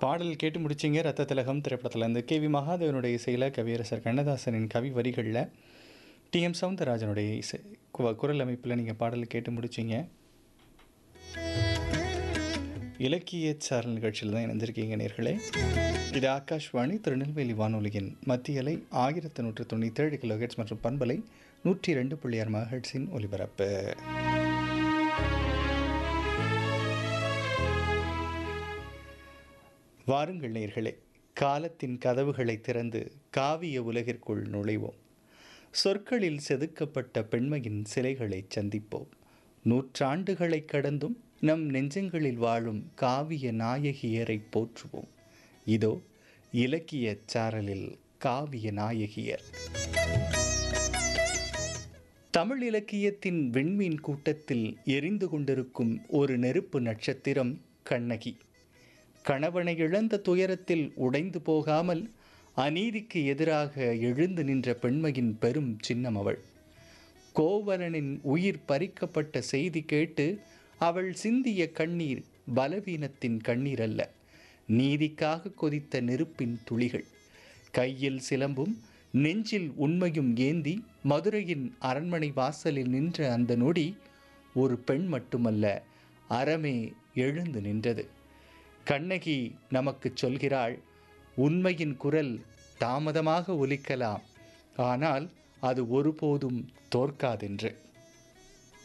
பாடல் கேட்டு முடிச்சிங்க ரத்த திலகம் திரைப்படத்தில் இருந்து கே வி மகாதேவனுடைய இசையில் கவியரசர் கண்ணதாசனின் கவி வரிகளில் டி எம் சவுந்தரராஜனுடைய இசை கு- குரல் அமைப்பில் நீங்கள் பாடல் கேட்டு முடிச்சிங்க இலக்கிய சாரல் நிகழ்ச்சியில் தான் இணைந்திருக்கீங்க நேர்களே இது ஆகாஷ்வாணி திருநெல்வேலி வானொலியின் மத்திய அலை ஆயிரத்தி நூற்று தொண்ணூற்றேழு கிலோஹெட்ஸ் மற்றும் பண்பலை நூற்றி ரெண்டு புள்ளி ஆறு மகட்ஸின் ஒலிபரப்பு வாருங்கள் நேர்களே காலத்தின் கதவுகளை திறந்து காவிய உலகிற்குள் நுழைவோம் சொற்களில் செதுக்கப்பட்ட பெண்மையின் சிலைகளை சந்திப்போம் நூற்றாண்டுகளை கடந்தும் நம் நெஞ்சங்களில் வாழும் காவிய நாயகியரை போற்றுவோம் இதோ இலக்கிய சாரலில் காவிய நாயகியர் தமிழ் இலக்கியத்தின் விண்மீன் கூட்டத்தில் எரிந்து கொண்டிருக்கும் ஒரு நெருப்பு நட்சத்திரம் கண்ணகி கணவனை இழந்த துயரத்தில் உடைந்து போகாமல் அநீதிக்கு எதிராக எழுந்து நின்ற பெண்மையின் பெரும் சின்னம் அவள் கோவலனின் உயிர் பறிக்கப்பட்ட செய்தி கேட்டு அவள் சிந்திய கண்ணீர் பலவீனத்தின் கண்ணீர் அல்ல நீதிக்காக கொதித்த நெருப்பின் துளிகள் கையில் சிலம்பும் நெஞ்சில் உண்மையும் ஏந்தி மதுரையின் அரண்மனை வாசலில் நின்ற அந்த நொடி ஒரு பெண் மட்டுமல்ல அறமே எழுந்து நின்றது கண்ணகி நமக்கு சொல்கிறாள் உண்மையின் குரல் தாமதமாக ஒலிக்கலாம் ஆனால் அது ஒருபோதும் தோற்காதென்று